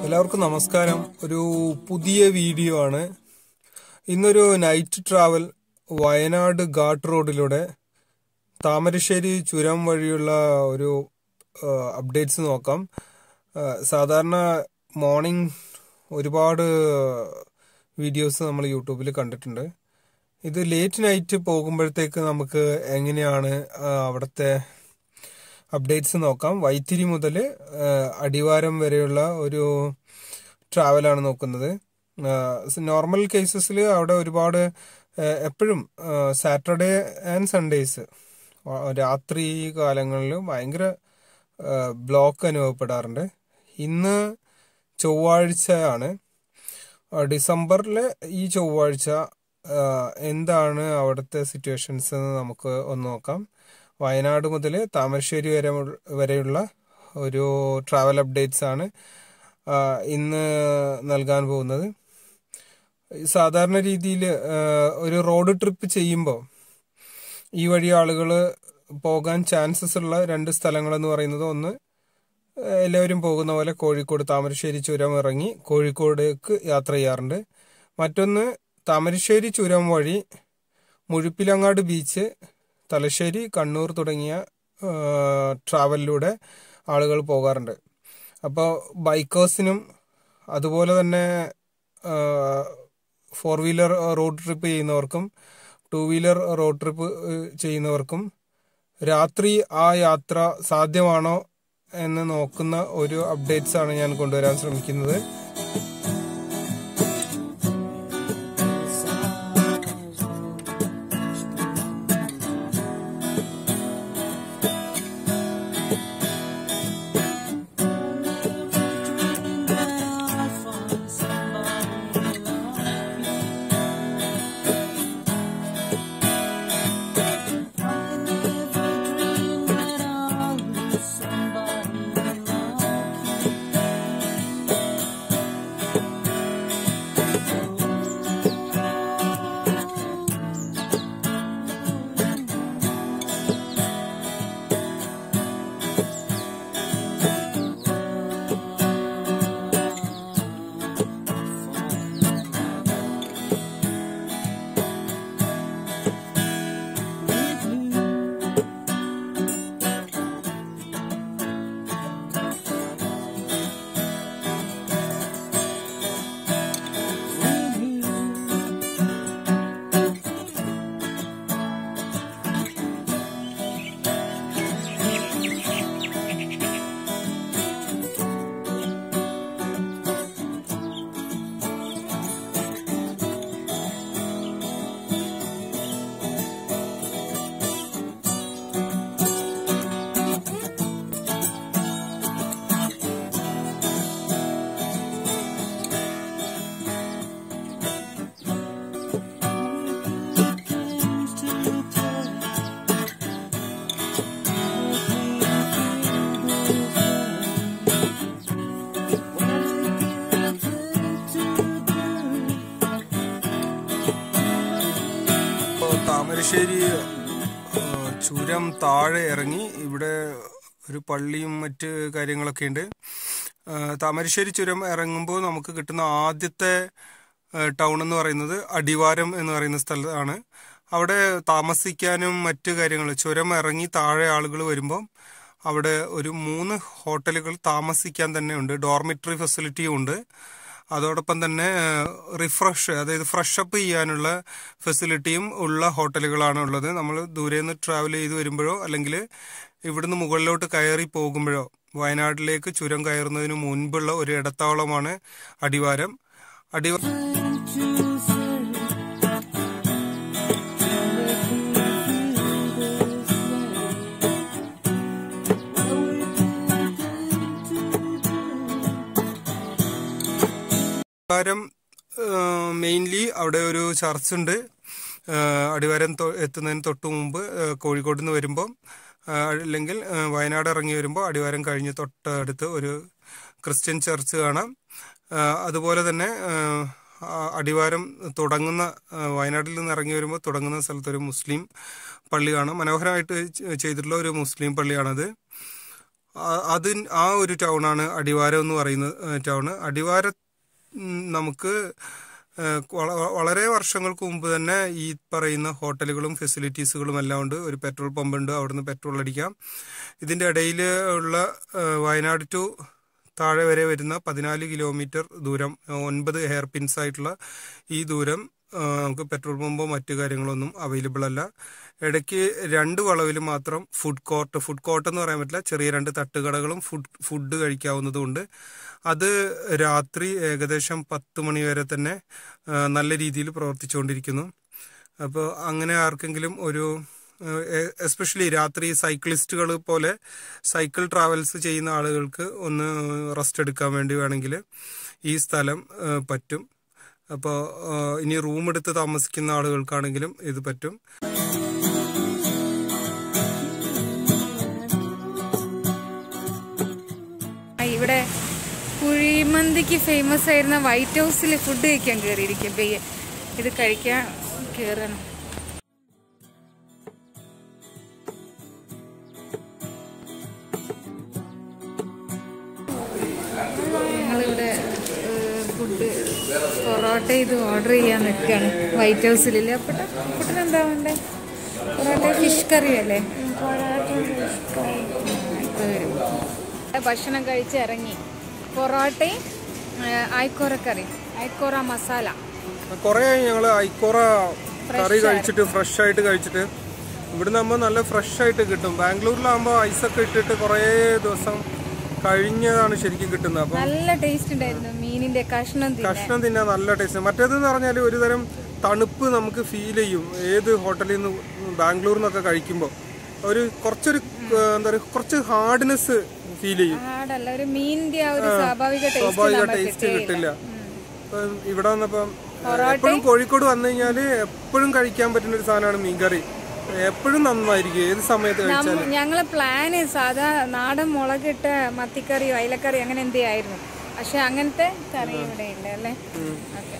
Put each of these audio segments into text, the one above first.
എല്ലാവർക്കും നമസ്കാരം ഒരു പുതിയ വീഡിയോ ആണ് ഇന്നൊരു നൈറ്റ് ട്രാവൽ വയനാട് ഘാട്ട് റോഡിലൂടെ താമരശ്ശേരി ചുരം വഴിയുള്ള ഒരു അപ്ഡേറ്റ്സ് നോക്കാം ആ, സാധാരണ മോർണിംഗ് ഒരുപാട് വീഡിയോസ് നമ്മൾ യൂട്യൂബിൽ കണ്ടിട്ടുണ്ട് ഇത് ലേറ്റ് നൈറ്റ് പോകുമ്പോഴത്തേക്ക് നമുക്ക് എങ്ങനെയാണ് ആ, അവിടുത്തെ അപ്ഡേറ്റ്സ് നോക്കാം വൈത്തിരി മുതൽ അടിവാരം വരെയുള്ള ഒരു ട്രാവലാണ് നോക്കുന്നത് നോർമൽ കേസസിൽ അവിടെ ഒരുപാട് എപ്പോഴും സാറ്റർഡേ ആൻഡ് സൺഡേസ് രാത്രി കാലങ്ങളിൽ ഭയങ്കര ബ്ലോക്ക് അനുഭവപ്പെടാറുണ്ട് ഇന്ന് ചൊവ്വാഴ്ചയാണ് ഡിസംബറിലെ ഈ ചൊവ്വാഴ്ച ആ, എന്താണ് അവിടുത്തെ സിറ്റുവേഷൻസ് എന്ന് നമുക്ക് ഒന്ന് നോക്കാം വയനാട് മുതൽ താമരശ്ശേരി വരെ ഉൾ- വരെയുള്ള ഒരു ട്രാവൽ അപ്ഡേറ്റ്സ് ആണ് ആ, ഇന്ന് നൽകാൻ പോകുന്നത് സാധാരണ രീതിയിൽ ഒരു റോഡ് ട്രിപ്പ് ചെയ്യുമ്പോൾ ഈ വഴി ആളുകൾ പോകാൻ ചാൻസസ് ഉള്ള രണ്ട് സ്ഥലങ്ങൾ എന്ന് പറയുന്നത് ഒന്ന് ഏഹ് എല്ലാവരും പോകുന്ന പോലെ കോഴിക്കോട് താമരശ്ശേരി ചുരം ഇറങ്ങി കോഴിക്കോടേക്ക് യാത്ര ചെയ്യാറുണ്ട് മറ്റൊന്ന് താമരശ്ശേരി ചുരം വഴി മുഴുപ്പിലങ്ങാട് ബീച്ച് തലശ്ശേരി കണ്ണൂർ തുടങ്ങിയ ഏഹ് ട്രാവലിലൂടെ ആളുകൾ പോകാറുണ്ട് അപ്പോൾ ബൈക്കേഴ്സിനും അതുപോലെ തന്നെ ഫോർ വീലർ റോഡ് ട്രിപ്പ് ചെയ്യുന്നവർക്കും ടു വീലർ റോഡ് ട്രിപ്പ് ഏഹ് ചെയ്യുന്നവർക്കും രാത്രി ആ യാത്ര സാധ്യമാണോ എന്ന് നോക്കുന്ന ഒരു അപ്ഡേറ്റ്സ് ആണ് ഞാൻ കൊണ്ടുവരാൻ ശ്രമിക്കുന്നത് ഇപ്പോൾ താമരശ്ശേരി ആ, ചുരം താഴെ ഇറങ്ങി ഇവിടെ ഒരു പള്ളിയും മറ്റ് കാര്യങ്ങളൊക്കെ ഉണ്ട് ആ, താമരശ്ശേരി ചുരം ഇറങ്ങുമ്പോൾ നമുക്ക് കിട്ടുന്ന ആദ്യത്തെ ടൗൺ എന്ന് പറയുന്നത് അടിവാരം എന്ന് പറയുന്ന സ്ഥലത്താണ് അവിടെ താമസിക്കാനും മറ്റു കാര്യങ്ങൾ ചുരം ഇറങ്ങി താഴെ ആളുകൾ വരുമ്പോൾ അവിടെ ഒരു മൂന്ന് ഹോട്ടലുകൾ താമസിക്കാൻ തന്നെ ഉണ്ട് ഡോർമിറ്ററി ഫെസിലിറ്റിയും ഉണ്ട് അതോടൊപ്പം തന്നെ റിഫ്രഷ് അതായത് ഫ്രഷ് അപ്പ് ചെയ്യാനുള്ള ഫെസിലിറ്റിയും ഉള്ള ഹോട്ടലുകളാണ് ഉള്ളത് നമ്മൾ ദൂരെ നിന്ന് ട്രാവൽ ചെയ്ത് വരുമ്പോഴോ അല്ലെങ്കിൽ ഇവിടുന്ന് മുകളിലോട്ട് കയറി പോകുമ്പോഴോ വയനാട്ടിലേക്ക് ചുരം കയറുന്നതിന് മുൻപുള്ള ഒരു ഇടത്താവളമാണ് അടിവാരം അടിവാരം അടിവാരം മെയിൻലി അവിടെ ഒരു ചർച്ച് ഉണ്ട് ആ, അടിവാരം തൊ- എത്തുന്നതിന് തൊട്ട് മുമ്പ് ആ, കോഴിക്കോട് നിന്ന് വരുമ്പോൾ ആ, അല്ലെങ്കിൽ ആ, വയനാട് ഇറങ്ങി വരുമ്പോൾ അടിവാരം കഴിഞ്ഞ് തൊട്ടടുത്ത് ഒരു ക്രിസ്ത്യൻ ചർച്ച് കാണാം ആ, അതുപോലെ തന്നെ ആ, ആ, അടിവാരം തുടങ്ങുന്ന ആ, വയനാട്ടിൽ നിന്ന് ഇറങ്ങി വരുമ്പോൾ തുടങ്ങുന്ന സ്ഥലത്ത് ഒരു മുസ്ലിം പള്ളി കാണാം മനോഹരമായിട്ട് ചെ- ചെയ്തിട്ടുള്ള ഒരു മുസ്ലിം പള്ളിയാണത് ആ- അത് ആ ഒരു ടൗണാണ് അടിവാരം എന്ന് പറയുന്ന ടൗണ് അടിവാരം ഉം, നമുക്ക് ഏഹ്, വള- വളരെ വർഷങ്ങൾക്ക് മുമ്പ് തന്നെ ഈ പറയുന്ന ഹോട്ടലുകളും ഫെസിലിറ്റീസുകളും എല്ലാം ഉണ്ട് ഒരു പെട്രോൾ പമ്പ് ഉണ്ട് അവിടുന്ന് പെട്രോൾ അടിക്കാം ഇതിന്റെ ഇടയിൽ ഉള്ള ഏഹ്, വയനാട് ടു താഴെ വരെ വരുന്ന പതിനാല് കിലോമീറ്റർ ദൂരം ഒൻപത് ഹെയർ പിൻസ് ആയിട്ടുള്ള ഈ ദൂരം ആ, നമുക്ക് പെട്രോൾ പമ്പോ മറ്റു കാര്യങ്ങളൊന്നും അവൈലബിൾ അല്ല ഇടയ്ക്ക് രണ്ട് വളവിൽ മാത്രം ഫുഡ് കോർട്ട് ഫുഡ് കോർട്ട് എന്ന് പറയാൻ പറ്റില്ല ചെറിയ രണ്ട് തട്ടുകടകളും ഫുഡ് ഫുഡ് കഴിക്കാവുന്നതുകൊണ്ട് അത് രാത്രി ഏകദേശം പത്ത് മണി വരെ തന്നെ ആ, നല്ല രീതിയിൽ പ്രവർത്തിച്ചുകൊണ്ടിരിക്കുന്നു അപ്പോൾ അങ്ങനെ ആർക്കെങ്കിലും ഒരു എസ്പെഷ്യലി രാത്രി സൈക്ലിസ്റ്റുകൾ പോലെ സൈക്കിൾ ട്രാവൽസ് ചെയ്യുന്ന ആളുകൾക്ക് ഒന്ന് റെസ്റ്റ് എടുക്കാൻ വേണ്ടി വേണമെങ്കിൽ ഈ സ്ഥലം ആ, പറ്റും അപ്പോൾ ഇനി റൂം എടുത്ത് താമസിക്കുന്ന ആളുകൾക്കാണെങ്കിലും ഇത് പറ്റും ആ, ഇവിടെ കുഴിമന്തിക്ക് ഫേമസ് ആയിരുന്ന വൈറ്റ് ഹൗസിൽ ഫുഡ് കഴിക്കാൻ കയറിയിരിക്കും പെയ്യെ ഇത് കഴിക്കാൻ കയറണം ഞങ്ങളിവിടെ ഫുഡ് പൊറോട്ട ഇത് ഓർഡർ ചെയ്യാൻ നിൽക്കുകയാണ് വൈറ്റ് ഹൗസിലില്ലേ അപ്പട്ടെ അപ്പട്ടിന് എന്താ വേണ്ടേ പൊറോട്ട ഫിഷ് കറി അല്ലേ ഇപ്പൊ വരും. ഭക്ഷണം കഴിച്ച് ഇറങ്ങി പൊറോട്ടയും ആയിക്കോറക്കറി ആയിക്കോറ മസാല കുറേ ഞങ്ങൾ ഐക്കോറ കറി കഴിച്ചിട്ട് ഫ്രഷ് ആയിട്ട് കഴിച്ചിട്ട് ഇവിടുന്ന് ആകുമ്പോൾ നല്ല ഫ്രഷ് ആയിട്ട് കിട്ടും ബാംഗ്ലൂരിലാകുമ്പോൾ ഐസൊക്കെ ഇട്ടിട്ട് കുറേ ദിവസം കഴിഞ്ഞതാണ് ശരിക്കും കിട്ടുന്നത് അപ്പം നല്ല ടേസ്റ്റ് ഉണ്ടായിരുന്നു മീനിന്റെ കഷ്ണം തിന്നാൻ കഷ്ണം തിന്നാൻ നല്ല ടേസ്റ്റ് മറ്റേതെന്ന് പറഞ്ഞാൽ ഒരു തരം തണുപ്പ് നമുക്ക് ഫീൽ ചെയ്യും ഏത് ഹോട്ടലിൽ നിന്ന് ബാംഗ്ലൂരിൽ നിന്നൊക്കെ കഴിക്കുമ്പോൾ ഒരു കുറച്ചൊരു ഏഹ്, എന്താ പറയുക കുറച്ച് ഹാർഡ്നെസ് ഫീൽ ചെയ്യും ആടല്ല ഒരു മീനിന്റെ ആ ഒരു സ്വാഭാവിക ടേസ്റ്റ് സ്വാഭാവിക ടേസ്റ്റ് കിട്ടില്ല ഇപ്പം ഇവിടെ വന്നപ്പം എപ്പോഴും കോഴിക്കോട് വന്നു കഴിഞ്ഞാല് എപ്പോഴും കഴിക്കാൻ പറ്റുന്ന ഒരു സാധനമാണ് മീൻകറി എപ്പോഴും നന്നായിരിക്കും ഏത് സമയത്ത് കഴിച്ചാലും ഞങ്ങളെ പ്ലാന് സാധാ നാടൻ മുളകിട്ട മത്തിക്കറിയോ അയിലക്കറിയോ അങ്ങനെ എന്തേ ആയിരുന്നു പക്ഷെ അങ്ങനത്തെ കറി ഇവിടെ ഇല്ല അല്ലേ ഓക്കെ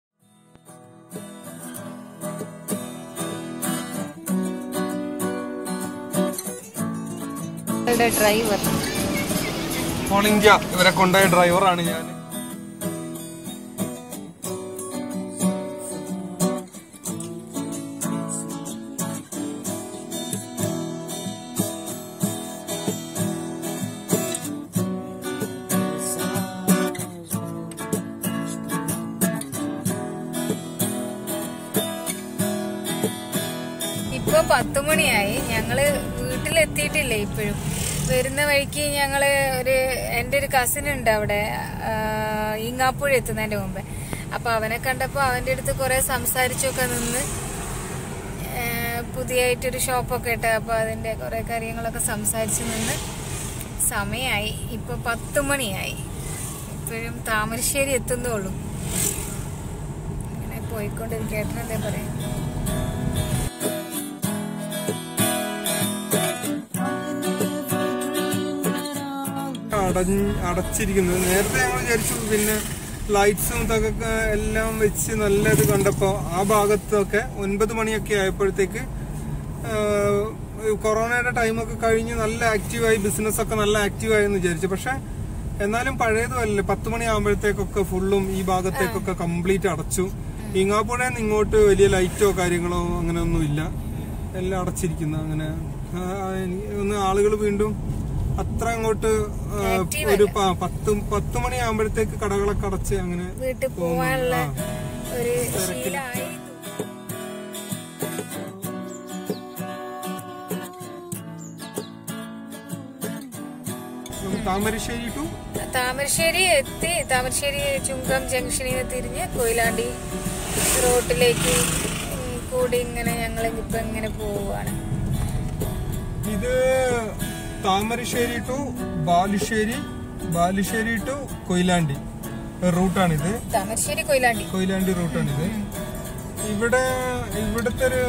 ഡ്രൈവർ ഓൾ ഇന്ത്യ ഇവരെ കൊണ്ടുപോയ ഡ്രൈവറാണ് ഞാൻ ഇപ്പൊ പത്ത് മണിയായി ഞങ്ങള് വീട്ടിലെത്തിയിട്ടില്ല ഇപ്പോഴും വരുന്ന വഴിക്ക് ഞങ്ങള് ഒരു എൻ്റെ ഒരു കസിൻ ഉണ്ട് അവിടെ ആ, ഈങ്ങാപ്പുഴ എത്തുന്നതിന്റെ മുമ്പേ അപ്പൊ അവനെ കണ്ടപ്പോ അവന്റെ അടുത്ത് കുറെ സംസാരിച്ചൊക്കെ നിന്ന് ആ, പുതിയായിട്ടൊരു ഷോപ്പൊക്കെ ഇട്ട് അപ്പൊ അതിന്റെ കുറെ കാര്യങ്ങളൊക്കെ സംസാരിച്ച് നിന്ന് സമയായി ഇപ്പൊ പത്ത് മണിയായി ഇപ്പോഴും താമരശ്ശേരി എത്തുന്നുള്ളൂ ഇങ്ങനെ പോയിക്കൊണ്ടിരിക്കേട്ടനെന്തേ പറയാം അടഞ്ഞ് അടച്ചിരിക്കുന്നത് നേരത്തെ ഞങ്ങൾ വിചാരിച്ചു പിന്നെ ലൈറ്റ്സും ഇതൊക്കെ എല്ലാം വെച്ച് നല്ലത് കണ്ടപ്പോൾ ആ ഭാഗത്തൊക്കെ ഒൻപത് മണിയൊക്കെ ആയപ്പോഴത്തേക്ക് ആഹ്, കൊറോണയുടെ ടൈമൊക്കെ കഴിഞ്ഞ് നല്ല ആക്റ്റീവായി ബിസിനസ് ഒക്കെ നല്ല ആക്റ്റീവായി എന്ന് വിചാരിച്ചു പക്ഷെ എന്നാലും പഴയതുമല്ലേ പത്ത് മണി ആകുമ്പോഴത്തേക്കൊക്കെ ഫുള്ളും ഈ ഭാഗത്തേക്കൊക്കെ കംപ്ലീറ്റ് അടച്ചു ഈങ്ങാപ്പുഴയിൽ നിന്ന് ഇങ്ങോട്ട് വലിയ ലൈറ്റോ കാര്യങ്ങളോ അങ്ങനെ ഒന്നും ഇല്ല എല്ലാം അടച്ചിരിക്കുന്നു അങ്ങനെ ആ, എനിക്ക് ഒന്ന് ആളുകൾ വീണ്ടും അത്ര അങ്ങോട്ട് ആ, ഒരു പ- പത്ത് പത്ത് മണി ആകുമ്പോഴത്തേക്ക് കടകളൊക്കെ അടച്ച് അങ്ങനെ വീട്ടിൽ പോവാനുള്ള ഒരു ശീലമായി നമുക്ക് താമരശ്ശേരി ടു താമരശ്ശേരി എത്തി താമരശ്ശേരി ചുങ്കം ജംഗ്ഷനിൽ നിന്ന് തിരിഞ്ഞ് കൊയിലാണ്ടി റോട്ടിലേക്ക് ഉം കൂടി ഇങ്ങനെ ഞങ്ങൾ ഇപ്പൊ ഇങ്ങനെ പോവുകയാണ് ഇത് താമരശ്ശേരി ടു ബാലുശ്ശേരി ബാലുശ്ശേരി ടു കൊയിലാണ്ടി റൂട്ടാണിത് താമരശ്ശേരി കൊയിലാണ്ടി കൊയിലാണ്ടി റൂട്ടാണിത് ഇവിടെ ഇവിടുത്തെ ഒരു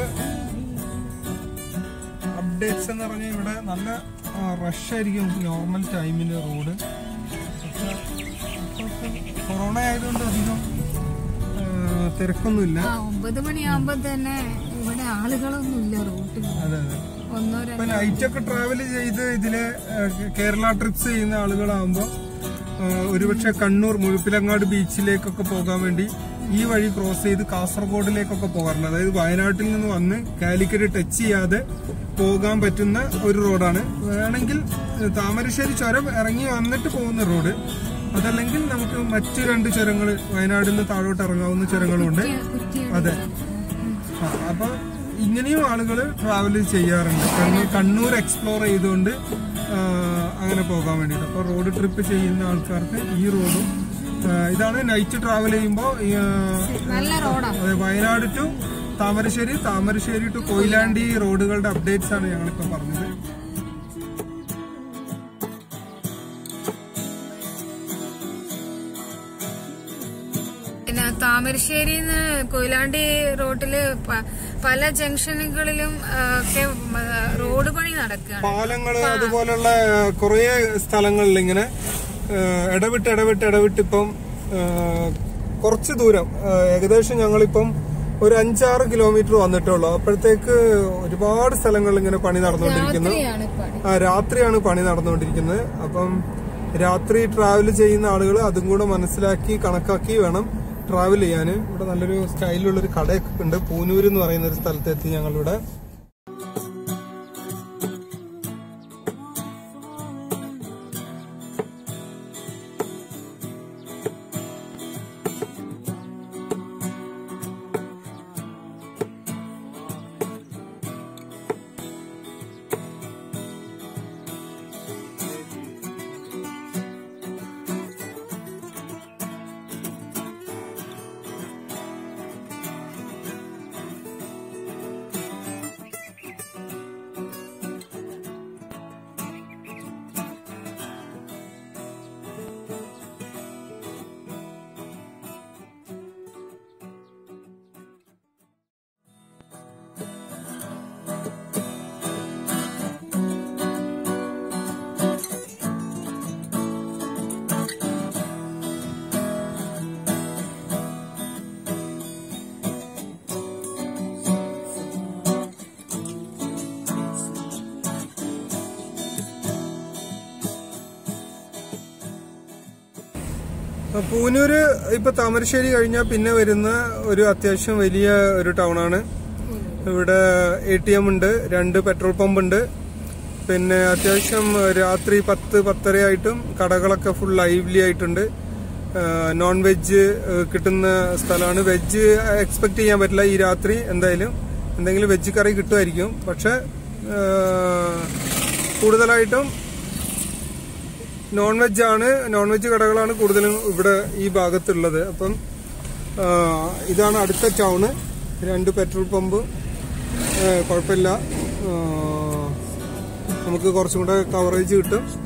അപ്ഡേറ്റ്സ് എന്ന് പറഞ്ഞാൽ ഇവിടെ നല്ല റഷ് ആയിരിക്കും നോർമൽ ടൈമിൽ റോഡ് കൊറോണ ആയതുകൊണ്ട് അധികം ആ, തിരക്കൊന്നുമില്ല ആ ഒമ്പത് മണിയാകുമ്പോ തന്നെ ഇവിടെ ആളുകളൊന്നും ഇല്ല റോട്ടിൽ അതെ അതെ ഒന്നോ ഇപ്പൊ രണ്ടോ നൈറ്റ് ഒക്കെ ട്രാവൽ ചെയ്ത് ഇതില് ഏഹ്, കേരള ട്രിപ്സ് ചെയ്യുന്ന ആളുകളാകുമ്പോൾ ഒരുപക്ഷെ കണ്ണൂർ മുഴുപ്പിലങ്ങാട് ബീച്ചിലേക്കൊക്കെ പോകാൻ വേണ്ടി ഈ വഴി ക്രോസ് ചെയ്ത് കാസർഗോഡിലേക്കൊക്കെ പോകാറുണ്ട് അതായത് വയനാട്ടിൽ നിന്ന് വന്ന് കാലിക്കറ്റ് ടച്ച് ചെയ്യാതെ പോകാൻ പറ്റുന്ന ഒരു റോഡാണ് വേണമെങ്കിൽ ഏഹ്, താമരശ്ശേരി ചുരം ഇറങ്ങി വന്നിട്ട് പോകുന്ന റോഡ് അതല്ലെങ്കിൽ നമുക്ക് മറ്റു രണ്ട് ചുരങ്ങൾ വയനാടിൽ നിന്ന് താഴോട്ട് ഇറങ്ങാവുന്ന ചുരങ്ങളുണ്ട് കുറ്റിയാണ് അതെ ആ, അപ്പൊ ഇങ്ങനെയും ആളുകൾ ട്രാവൽ ചെയ്യാറുണ്ട് കണ്ണൂർ കണ്ണൂർ എക്സ്പ്ലോർ ചെയ്തുകൊണ്ട് ആ, അങ്ങനെ പോകാൻ വേണ്ടിയിട്ട് അപ്പൊ റോഡ് ട്രിപ്പ് ചെയ്യുന്ന ആൾക്കാർക്ക് ഈ റോഡും ആ, ഇതാണ് നൈറ്റ് ട്രാവൽ ചെയ്യുമ്പോൾ നല്ല റോഡാ അതെ വയനാട് ടു താമരശ്ശേരി താമരശ്ശേരി ടു കൊയിലാണ്ടി റോഡുകളുടെ അപ്ഡേറ്റ്സ് ആണ് ഞങ്ങളിപ്പോ പറഞ്ഞത് പിന്നെ താമരശ്ശേരിന്ന് കൊയിലാണ്ടി റോട്ടില് പ- പല ജംഗ്ഷനുകളിലും ആ, ഒക്കെ മ, റോഡ് പണി നടക്കുകയാണ് പാലങ്ങള് അതുപോലുള്ള കുറേ സ്ഥലങ്ങളിൽ ഇങ്ങനെ ആ, ഇടവിട്ട് ഇടവിട്ട് ഇടവിട്ട് ഇപ്പം ആ, കുറച്ച് ദൂരം ആ, ഏകദേശം ഞങ്ങളിപ്പം ഒരു അഞ്ചാറ് കിലോമീറ്റർ വന്നിട്ടുള്ളൂ അപ്പോഴത്തേക്ക് ഒരുപാട് സ്ഥലങ്ങളിൽ ഇങ്ങനെ പണി നടന്നുകൊണ്ടിരിക്കുന്നു രാത്രിയാണ് പണി ആ രാത്രിയാണ് പണി നടന്നുകൊണ്ടിരിക്കുന്നത് അപ്പം രാത്രി ട്രാവൽ ചെയ്യുന്ന ആളുകൾ അതും കൂടെ മനസ്സിലാക്കി കണക്കാക്കി വേണം ട്രാവൽ ചെയ്യാൻ ഇവിടെ നല്ലൊരു സ്റ്റൈലിലുള്ളൊരു കടയൊക്കെ ഉണ്ട് പൂനൂര് എന്ന് പറയുന്ന ഒരു സ്ഥലത്തെത്തി ഞങ്ങളിവിടെ പൂനൂര് ഇപ്പൊ താമരശ്ശേരി കഴിഞ്ഞാൽ പിന്നെ വരുന്ന ഒരു അത്യാവശ്യം വലിയ ഒരു ടൗൺ ആണ് ഇവിടെ എ ടി എം ഉണ്ട് രണ്ട് പെട്രോൾ പമ്പ് ഉണ്ട് പിന്നെ അത്യാവശ്യം രാത്രി പത്ത് പത്തര ആയിട്ടും കടകളൊക്കെ ഫുൾ ലൈവ്ലി ആയിട്ടുണ്ട് നോൺ വെജ് കിട്ടുന്ന സ്ഥലമാണ് വെജ് എക്സ്പെക്ട് ചെയ്യാൻ പറ്റില്ല ഈ രാത്രി എന്തായാലും എന്തെങ്കിലും വെജ് കറി കിട്ടുമായിരിക്കും പക്ഷെ ആ, കൂടുതലായിട്ടും നോൺ വെജ് ആണ് നോൺ വെജ് കടകളാണ് കൂടുതലും ഇവിടെ ഈ ഭാഗത്തുള്ളത് അപ്പം ആ, ഇതാണ് അടുത്ത ടൗണ് രണ്ട് പെട്രോൾ പമ്പ് ആ, കുഴപ്പമില്ല ആ, നമുക്ക് കുറച്ചും കൂടെ കവറേജ് കിട്ടും